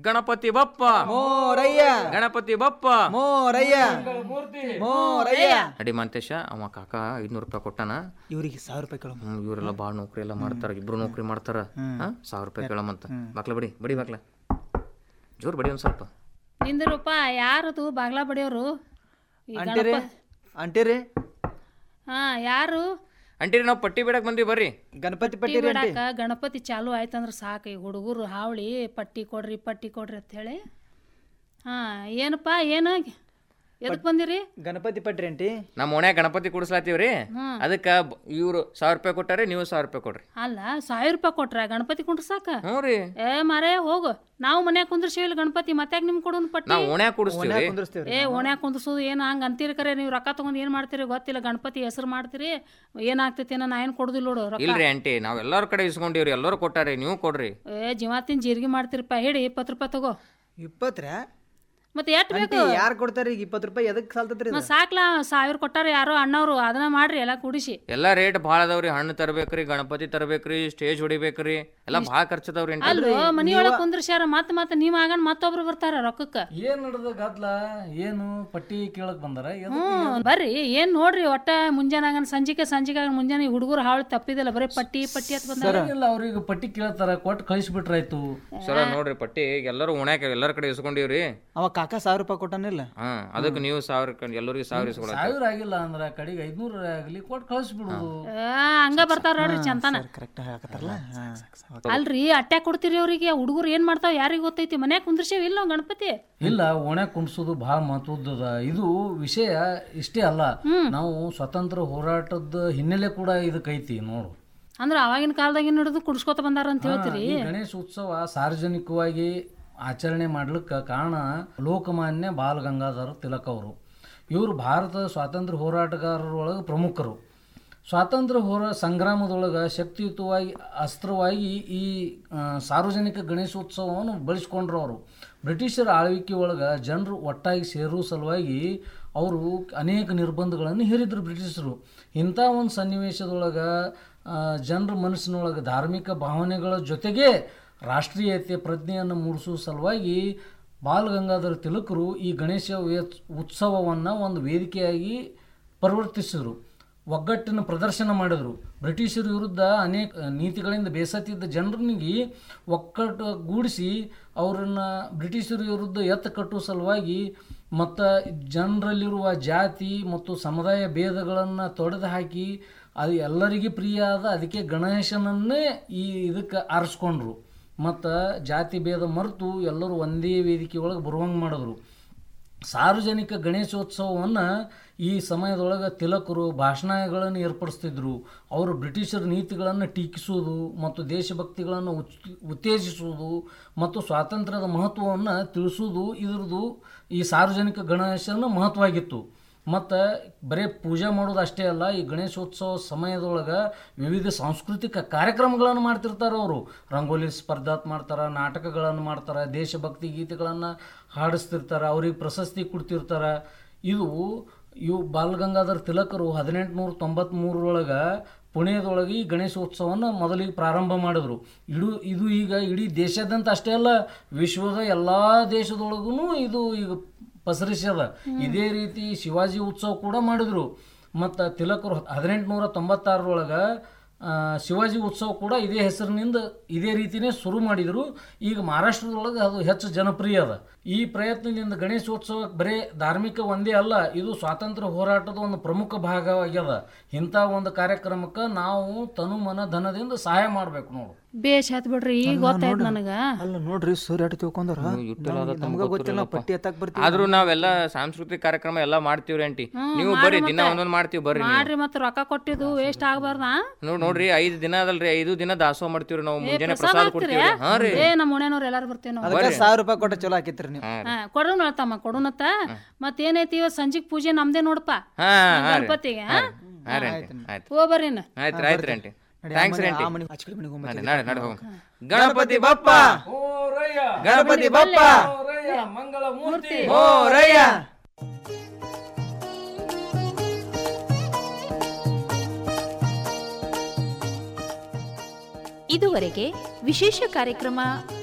ಗಣಪತಿ ಬಪ್ಪ ಮೋರಯ್ಯ ಗಣಪತಿ ಬಪ್ಪ ಮೋರಯ್ಯ ಮೋರಯ್ಯ ಅಡಿ ಮಂತೇಶ ಅವ ಕಾಕ ಐದ್ನೂರು ರೂಪಾಯಿ ಕೊಟ್ಟಾನ ಇವ್ರಿಗೆ ಸಾವಿರ ರೂಪಾಯಿ ಕೇಳೋ ಹ್ಮ್ ಇವರೆಲ್ಲ ಭಾಳ ನೌಕರಿ ಎಲ್ಲ ಮಾಡ್ತಾರ ಇಬ್ರು ನೌಕರಿ ಮಾಡ್ತಾರ ಹಾ ಸಾವಿರ ರೂಪಾಯಿ ಕೇಳಮಂತ ಬಾಕ್ಲ ಬಡಿ ಬಡಿ ಬಾಕ್ಲ ಜೋರ್ ಬಡಿ ಒಂದ್ ಸ್ವಲ್ಪ ನಿಂದಿರಪ್ಪ ಯಾರದು ಬಾಗ್ಲ ಬಡಿಯೋರು ಈ ಅಂಟಿರಿ ಗಣಪ ಅಂಟಿರಿ ಹಾ ಯಾರು ಅಂಟಿರಿ ನಾವು ಪಟ್ಟಿ ಬಿಡಕ್ ಬಂದಿವಿ ಬರ್ರಿ ಗಣಪತಿ ಪಟ್ಟಿ ಪಟ್ಟಿ ರೀ ಅಂಟಿ ಬಿಡಾಕ ಗಣಪತಿ ಚಾಲು ಆಯ್ತಂದ್ರ ಸಾಕು ಈ ಹುಡುಗರು ಹಾವಳಿ ಪಟ್ಟಿ ಕೊಡ್ರಿ ಪಟ್ಟಿ ಕೊಡ್ರಿ ಅಂತ ಹೇಳಿ ಹಾ ಏನಪ್ಪ ಏನು ಎದಕ್ ಬಂದಿರಿ ಗಣಪತಿ ಪಟ್ರಿ ಅಂಟಿ ನಮ್ಮ ಓಣ್ಯಾಗ ಗಣಪತಿ ಕುಡಿಸ್ಲಾತೀವ್ರಿ ಅದಕ್ಕ ಇವ್ರು ಸಾವಿರ ರೂಪಾಯಿ ಕೊಟ್ಟಾರೆ ನೀವು ಸಾವಿರ ರೂಪಾಯಿ ಕೊಡ್ರಿ ಅಲ್ಲ ಸಾವಿರ ರೂಪಾಯಿ ಕೊಟ್ರ ಗಣಪತಿ ಕುಂಡ್ರಸಾಕ ಹ್ಞೂ ರೀ ಏ ಮಾರೇ ಹೋಗು ನಾವು ಮನ್ಯಾಗ ಕುಂದ್ರಸಿವಿಲ್ಲ ಗಣಪತಿ ಮತ್ತ್ಯಾಗ ನಿಮ್ ಕೊಡೋನ್ ಪಟ್ಟಿ ನಾವು ಓಣ್ಯಾಗ ಕುಡಿಸ್ತೀವ್ರಿ ಕುಂದ್ರಸ್ತೇವ್ರಿ ಏ ಓಣ್ಯಾಗ ಕುಂದ್ರಸೋದು ಏನು ಹಂಗೆ ಅಂತೀರಿ ಕರೆ ನೀವು ರೊಕ್ಕ ತಗೊಂಡ್ ಏನು ಮಾಡ್ತೀರಿ ಗೊತ್ತಿಲ್ಲ ಗಣಪತಿ ಹೆಸರು ಮಾಡ್ತೀರಿ ಏನಾಗ್ತೈತಿ ನಾ ಏನು ಕೊಡುದಿಲ್ಲ ನೋಡು ರೊಕ್ಕ ಇಲ್ರಿ ಆಂಟಿ ನಾವ್ ಎಲ್ಲಾರ ಕಡೆ ಇಸ್ಕೊಂಡಿವ್ರಿ ಎಲ್ಲರೂ ಕೊಟ್ಟಾರಿ ನೀವು ಕೊಡ್ರಿ ಏ ಜೀವಾತಿನ ಜೀರಿಗೆ ಮಾಡ್ತೀರಪ್ಪ ಹೇಳಿ ಇಪ್ಪತ್ತು ರೂಪಾಯಿ ತಗೋ ಇಪ್ಪತ್ತ್ರ ಮತ್ತೆ ಎಷ್ಟು ಬೇಕು ಯಾರು ಕೊಡ್ತಾರ ಈಗ ಇಪ್ಪತ್ತು ರೂಪಾಯಿ ಎದಕ್ ಸಾಲ್ತತ್ರಿ ಇದು? ಮತ್ತೆ ಸಾಕ್ಲಾ ಸಾವಿರ ಕೊಟ್ಟಾರ ಯಾರೋ ಅಣ್ಣವ್ರು ಅದನ್ನ ಮಾಡ್ರಿ ಎಲ್ಲ ಕೂಡಿಸಿ ಎಲ್ಲಾ ರೇಟ್ ಭಾಳ ಅದಾವ್ರಿ ಹಣ್ಣು ತರ್ಬೇಕ್ರಿ ಗಣಪತಿ ತರ್ಬೇಕ್ರಿ ಸ್ಟೇಜ್ ಹೊಡಿಬೇಕ್ರಿ ಎಲ್ಲಾ ಭಾಳ ಖರ್ಚದವ್ರಿ ಆಂಟಿ ಅಲ್ವೋ ಮನಿಯೊಳಗೆ ಕುಂದ್ರಸ್ಯಾರ ಮತ್ತೆ ಮತ್ತೆ ನೀವು ಆಗನ್ ಮತ್ತೊಬ್ರು ಬರ್ತಾರ ರೊಕ್ಕಕ್ಕ ಏನ್ ನಡೆದ ಗದ್ಲ ಏನು ಪಟ್ಟಿ ಕೇಳಕ್ ಬಂದಾರ ಎದಕ್ ಹ್ಞೂ ಬರ್ರಿ ಏನ್ ನೋಡ್ರಿ ಒಟ್ಟ ಮುಂಜಾನೆ ಆಗನ್ ಸಂಜಿಕೆ ಸಂಜಿಕೆ ಆಗನ್ ಮುಂಜಾನೆ ಹುಡುಗರು ಹಾಳು ತಪ್ಪಿದಿಲ್ಲ ಬರೀ ಪಟ್ಟಿ ಪಟ್ಟಿ ಅಂತ ಬಂದಾರ ಇಲ್ಲ ಅವ್ರಿಗೆ ಪಟ್ಟಿ ಕೇಳ್ತಾರ ಕೊಟ್ಟು ಕಳಿಸ್ಬಿಟ್ರಾಯ್ತು ಸರ ನೋಡ್ರಿ ಪಟ್ಟಿ ಎಲ್ಲರೂ ಓಣ್ಯಾಕ ಎಲ್ಲರ ಕಡೆ ಇಸ್ಕೊಂಡಿವ್ರಿ ಅವ ಕಾಕ ಸಾವಿರ ರೂಪಾಯಿ ಕೊಟ್ಟಾನಿಲ್ಲ ಹಾ ಅದಕ್ಕೆ ನೀವು ಸಾವಿರ ಎಲ್ಲರಿಗೂ ಸಾವಿರ ಇಸ್ಕೊಳ ಸಾವಿರ ಆಗಿಲ್ಲ ಅಂದ್ರ ಕಡೆಗೆ ಐದ್ನೂರ ಆಗಲಿ ಕೊಟ್ಟು ಕಳಿಸ್ಬಿಡುದು ಆ, ಹಂಗ ಬರ್ತಾರ ನೋಡ್ರಿ ಚಂತಾನ ಕರೆಕ್ಟ್ ಹಾಕತ್ತಾರಲ್ಲ ಅಲ್ರಿ ಅಟ್ಯಾಕ್ ಕೊಡ್ತೀರಿ ಅವ್ರಿಗೆ ಹುಡುಗರು ಏನ್ ಮಾಡ್ತಾವ ಯಾರಿಗ್ ಗೊತ್ತೈತಿ ಮನ್ಯಾಗ ಕುಂದ್ರಸೇವ್ ಇಲ್ಲ ನಾವ್ ಗಣಪತಿ ಇಲ್ಲ ಓಣ್ಯಾಗ ಕುಣಿಸೋದು ಬಹಳ ಮಹತ್ವದ್ದದ ಇದು ವಿಷಯ ಇಷ್ಟೇ ಅಲ್ಲ ನಾವು ಸ್ವತಂತ್ರ ಹೋರಾಟದ ಹಿನ್ನೆಲೆ ಕೂಡ ಇದಕ್ಕೈತಿ ನೋಡು ಅಂದ್ರ ಅವಾಗಿನ ಕಾಲದಾಗ ಏನ್ ಹಿಡಿದು ಕುಡ್ಸ್ಕೊತ ಬಂದಾರ ಅಂತ ಹೇಳ್ತೀರಿ ಈ ಗಣೇಶ ಉತ್ಸವ ಸಾರ್ವಜನಿಕವಾಗಿ ಆಚರಣೆ ಮಾಡ್ಲಿಕ್ಕೆ ಕಾರಣ ಲೋಕಮಾನ್ಯ ಬಾಲ ಗಂಗಾಧರ ತಿಲಕ್ ಅವರು ಇವರು ಭಾರತದ ಸ್ವಾತಂತ್ರ್ಯ ಹೋರಾಟಗಾರರೊಳಗೆ ಪ್ರಮುಖರು ಸ್ವಾತಂತ್ರ್ಯ ಹೋರಾ ಸಂಗ್ರಾಮದೊಳಗೆ ಶಕ್ತಿಯುತವಾಗಿ ಅಸ್ತ್ರವಾಗಿ ಈ ಆ, ಸಾರ್ವಜನಿಕ ಗಣೇಶೋತ್ಸವವನ್ನು ಬಳಸ್ಕೊಂಡ್ರು ಅವರು ಬ್ರಿಟಿಷರ ಆಳ್ವಿಕೆ ಒಳಗೆ ಜನರು ಒಟ್ಟಾಗಿ ಸೇರುವ ಸಲುವಾಗಿ ಅವರು ಅನೇಕ ನಿರ್ಬಂಧಗಳನ್ನು ಹೇರಿದ್ರು ಬ್ರಿಟಿಷರು ಇಂಥ ಒಂದು ಸನ್ನಿವೇಶದೊಳಗೆ ಜನರ ಮನಸ್ಸಿನೊಳಗೆ ಧಾರ್ಮಿಕ ಭಾವನೆಗಳ ಜೊತೆಗೆ ರಾಷ್ಟ್ರೀಯತೆ ಪ್ರಜ್ಞೆಯನ್ನು ಮೂಡಿಸುವ ಸಲುವಾಗಿ ಬಾಲ್ ಗಂಗಾಧರ ತಿಲಕರು ಈ ಗಣೇಶ ವೇತ್- ಉತ್ಸವವನ್ನು ಒಂದು ವೇದಿಕೆಯಾಗಿ ಪರಿವರ್ತಿಸಿದರು ಒಗ್ಗಟ್ಟಿನ ಪ್ರದರ್ಶನ ಮಾಡಿದರು ಬ್ರಿಟಿಷರ ವಿರುದ್ಧ ಅನೇಕ ನೀತಿಗಳಿಂದ ಬೇಸತ್ತಿದ್ದ ಜನರನಿಗೆ ಒಕ್ಕಟ್ಟು ಗೂಡಿಸಿ ಅವರನ್ನು ಬ್ರಿಟಿಷರ ವಿರುದ್ಧ ಎತ್ತ ಕಟ್ಟುವ ಸಲುವಾಗಿ ಮತ್ತು ಜನರಲ್ಲಿರುವ ಜಾತಿ ಮತ್ತು ಸಮುದಾಯ ಭೇದಗಳನ್ನು ತೊಡೆದು ಹಾಕಿ ಅದು ಎಲ್ಲರಿಗೆ ಪ್ರಿಯ ಆದ ಅದಕ್ಕೆ ಗಣೇಶನನ್ನೇ ಈ ಇದಕ್ಕೆ ಆರಿಸ್ಕೊಂಡ್ರು ಮತ್ತು ಜಾತಿ ಭೇದ ಮರೆತು ಎಲ್ಲರೂ ಒಂದೇ ವೇದಿಕೆ ಒಳಗೆ ಬರುವಂಗೆ ಮಾಡಿದ್ರು ಸಾರ್ವಜನಿಕ ಗಣೇಶೋತ್ಸವವನ್ನು ಈ ಸಮಯದೊಳಗೆ ತಿಲಕರು ಭಾಷಣಗಳನ್ನು ಏರ್ಪಡಿಸ್ತಿದ್ರು ಅವರು ಬ್ರಿಟಿಷರ ನೀತಿಗಳನ್ನು ಟೀಕಿಸುವುದು ಮತ್ತು ದೇಶಭಕ್ತಿಗಳನ್ನು ಉತ್ ಉತ್ತೇಜಿಸುವುದು ಮತ್ತು ಸ್ವಾತಂತ್ರ್ಯದ ಮಹತ್ವವನ್ನು ತಿಳಿಸುವುದು ಇದ್ರದ್ದು ಈ ಸಾರ್ವಜನಿಕ ಗಣೇಶನ ಮಹತ್ವವಾಗಿತ್ತು ಮತ್ತು ಬರೀ ಪೂಜೆ ಮಾಡೋದು ಅಷ್ಟೇ ಅಲ್ಲ ಈ ಗಣೇಶೋತ್ಸವ ಸಮಯದೊಳಗೆ ವಿವಿಧ ಸಾಂಸ್ಕೃತಿಕ ಕಾರ್ಯಕ್ರಮಗಳನ್ನು ಮಾಡ್ತಿರ್ತಾರೆ ಅವರು ರಂಗೋಲಿ ಸ್ಪರ್ಧಾತ್ ಮಾಡ್ತಾರೆ ನಾಟಕಗಳನ್ನು ಮಾಡ್ತಾರೆ ದೇಶಭಕ್ತಿ ಗೀತೆಗಳನ್ನು ಹಾಡಿಸ್ತಿರ್ತಾರೆ ಅವ್ರಿಗೆ ಪ್ರಶಸ್ತಿ ಕೊಡ್ತಿರ್ತಾರೆ ಇದು ಇವು ಬಾಲಗಂಗಾಧರ ತಿಲಕರು ಹದಿನೆಂಟುನೂರ ತೊಂಬತ್ತ್ಮೂರರೊಳಗೆ ಪುಣೆದೊಳಗೆ ಈ ಗಣೇಶೋತ್ಸವವನ್ನು ಮೊದಲಿಗೆ ಪ್ರಾರಂಭ ಮಾಡಿದ್ರು ಇಡು ಇದು ಈಗ ಇಡೀ ದೇಶಾದ್ಯಂತ ಅಷ್ಟೇ ಅಲ್ಲ ವಿಶ್ವದ ಎಲ್ಲ ದೇಶದೊಳಗೂ ಇದು ಈಗ ಪಸರಿಸ್ಯದ ಇದೇ ರೀತಿ ಶಿವಾಜಿ ಉತ್ಸವ ಕೂಡ ಮಾಡಿದ್ರು ಮತ್ತು ತಿಲಕರು ಹದಿನೆಂಟುನೂರ ತೊಂಬತ್ತಾರರೊಳಗೆ ಆ, ಶಿವಾಜಿ ಉತ್ಸವ ಕೂಡ ಇದೇ ಹೆಸರಿನಿಂದ ಇದೇ ರೀತಿನೇ ಶುರು ಮಾಡಿದರು ಈಗ ಮಹಾರಾಷ್ಟ್ರದೊಳಗೆ ಅದು ಹೆಚ್ಚು ಜನಪ್ರಿಯ ಅದ ಈ ಪ್ರಯತ್ನದಿಂದ ಗಣೇಶೋತ್ಸವ ಬರೇ ಧಾರ್ಮಿಕ ಒಂದೇ ಅಲ್ಲ ಇದು ಸ್ವಾತಂತ್ರ್ಯ ಹೋರಾಟದ ಒಂದು ಪ್ರಮುಖ ಭಾಗವಾಗ್ಯದ ಇಂಥ ಒಂದು ಕಾರ್ಯಕ್ರಮಕ್ಕೆ ನಾವು ತನು ಮನ ಧನದಿಂದ ಸಹಾಯ ಮಾಡ್ಬೇಕು ನೋಡು ಬೇಷ್ ಆತ್ ಬಿಡ್ರಿ ಈಗ ಗೊತ್ತಾಯ್ತು ನನಗ ಅಲ್ಲ ನೋಡ್ರಿ ಸರ್ ಎಟ್ ತಿಳ್ಕೊಂಡಾರ ನಮ್ಗ ಗೊತ್ತಿಲ್ಲ ನಾವ್ ಪಟ್ಟಿ ಎತ್ತಕ್ ಬರ್ತೀವಿ ಆದ್ರೂ ನಾವೆಲ್ಲ ಸಾಂಸ್ಕೃತಿಕ ಕಾರ್ಯಕ್ರಮ ಎಲ್ಲಾ ಮಾಡ್ತೀವ್ರಿ ಆಂಟಿ ನೀವು ಬರ್ರಿ ದಿನ ಒಂದೊಂದ್ ಮಾಡ್ತೀವಿ ಬರ್ರಿ ನೀವು. ಮಾಡ್ರಿ ಮತ್ತೆ ರೊಕ್ಕ ಕೊಟ್ಟಿದ್ದು ವೇಸ್ಟ್ ಆಗ್ಬಾರ್ದಾ ನೋಡ್ ನೋಡ್ರಿ ಐದ್ ದಿನ ಅದಲ್ರಿ ಐದು ದಿನ ದಾಸೋಹ ಮಾಡ್ತೀವ್ರಿ ನಾವು ಮುಂಜಾನೆ ಪ್ರಸಾದ ಕೊಡ್ತೀವ್ರಿ ಹಾ ರೀ ಏ ನಮ್ಮ ಮನೆಯವ್ರು ಎಲ್ಲಾರು ಬರ್ತೇವೆ ನಾವು ಅದಕ್ಕೆ ಸಾವಿರ ರೂಪಾಯಿ ಕೊಟ್ಟ ಚಲೋ ಹಾಕಿತ್ರಿ ನೀವು ಹಾ ಕೊಡೋಣ ಹೇಳ್ತಮ್ಮ ಕೊಡೋಣತ್ತ ಮತ್ತೇನೈತಿ ಇವತ್ತು ಸಂಜಿಗ್ ಪೂಜೆ ನಮ್ದೇ ನೋಡಪ್ಪ ಹಾ ಹಾ ರೀ ಗಣಪತಿಗೆ ಹಾ ರೀ ಆಂಟಿ ಆಯ್ತು ಹೋಗ್ಬರ್ರಿನ ಆಯ್ತು ರೀ ಆಯ್ತು ರೀ ಆಂಟಿ ಥ್ಯಾಂಕ್ಸ್ ರೀ ಆಂಟಿ ಆ ಮನೆ ಆಚೆ ಕಡೆ ಮನೆಗೆ ಹೋಗ್ಬಾ. ನಡಿ ನಡಿ ನಡಿ ಹೋಗೋಣ ಗಣಪತಿ ಬಪ್ಪ ಗಣಪತಿ ಬಪ್ಪ ಮಂಗಳ ಮೂರ್ತಿ ಓ ರಯ್ಯ ಇದುವರೆಗೆ ವಿಶೇಷ ಕಾರ್ಯಕ್ರಮ